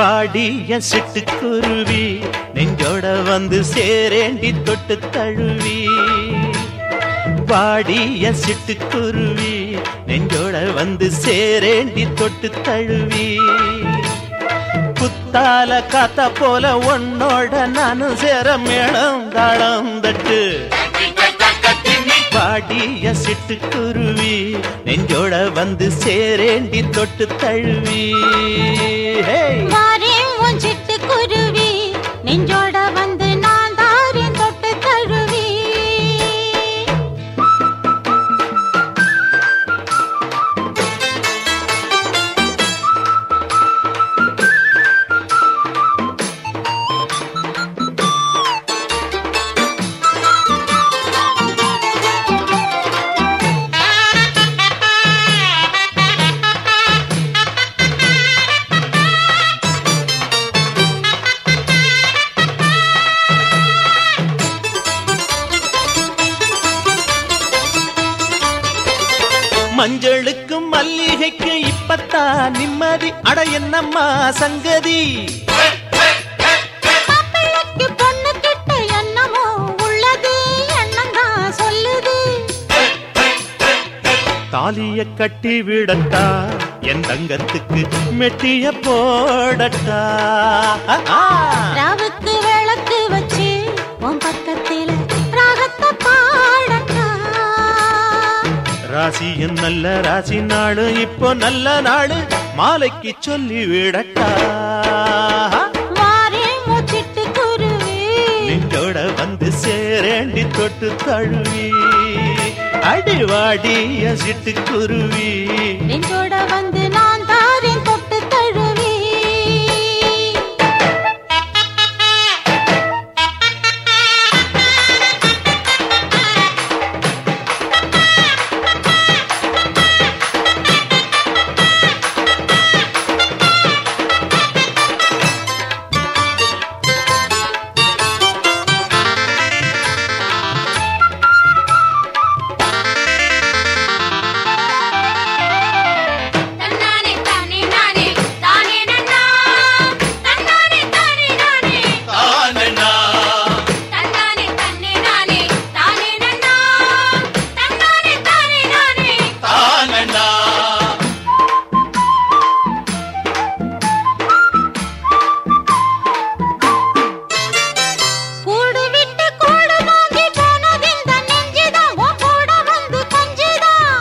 வாடிய சிட்டுக்குருவி நெஞ்சோட வந்து சேரேண்டி தொட்டு தழுவி வாடிய சிட்டுக்குருவி நெஞ்சோட வந்து சேரேண்டி தொட்டு தழுவி குத்தால காத்த போல உன்னோட நானும் சேர மேளம் தாளம் தட்டு பாடிய சிட்டுக்குருவி நெஞ்சோட வந்து சேரேண்டி தொட்டு தழுவி ஹே! வாரேன் உன் சிட்டுக்குருவி நெஞ்சோட வந்து நான் தாரேன் தொட்டு தழுவி மஞ்சளுக்கும் மல்லிகைக்கு இப்பத்தான் நிம்மதி அட என்னம்மா சங்கதி மாப்பிள்ளைக்கு பொண்ணு கிட்ட என்னமோ உள்ளது எண்ணம்தான் சொல்லுது தாலிய கட்டி விடட்டா என் தங்கத்துக்கு மெட்டிய போடட்டா ராவுக்கு விளக்கு வச்சு உன் பக்கத்தில ராகத்தை பாடட்டா ராசியும் நல்ல ராசி நாடு இப்போ நல்ல நாடு மாலைக்கு சொல்லி விடட்டா வாரேன் உன் சிட்டுக்குருவி நெஞ்சோட வந்து சேரேண்டி தொட்டு தழுவி அடிவாடிய சிட்டுக்குருவி நெஞ்சோட வந்து நான் தாரேன் தொட்டு தழுவி தன்னானே தானே நானே தானே நன்னா தன்னானே தானே நானே தன்னானே தன்னே நானே தானே நன்னா தன்னானே தானே நானே கூடு விட்டு கூடு வாங்கி போனது இந்த நெஞ்சுதான் உன் கூட வந்து கொஞ்சுதான்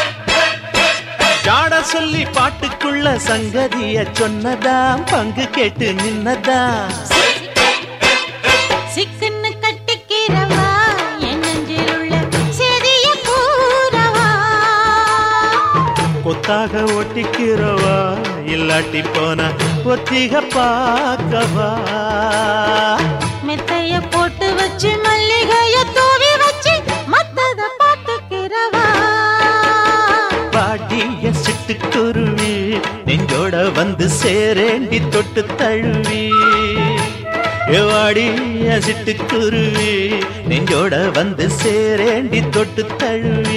ஜாட சொல்லி பாட்டுக்குள்ள சங்கதிய சொன்னதாம் பங்கு கேட்டு நின்னதா சிக்குன்னு கட்டிக்கிறவா என் நெஞ்சில் உள்ள செதிய கூறவா கொத்தாக ஒட்டிக்கிறவா இல்லாட்டி போனா ஒத்திக பார்க்கவா மெத்தைய போட்டு வச்சு மல்லிகைய தூவி வச்சு மத்தத பாத்துக்கிறவா பாடிய சிட்டுக்குருவி நெஞ்சோட வந்து சேரேண்டி தொட்டு தழுவி வாடிய சிட்டுக்குருவி நெஞ்சோட வந்து சேரேண்டி தொட்டு தழுவி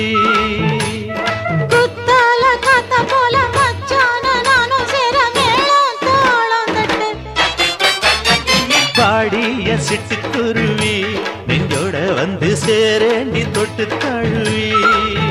குத்தால காத்த போல மச்சான நானும் சேர மேளம் தாளம் தட்டு பாடிய சிட்டுக்குருவி நெஞ்சோட வந்து சேரேண்டி தொட்டு தழுவி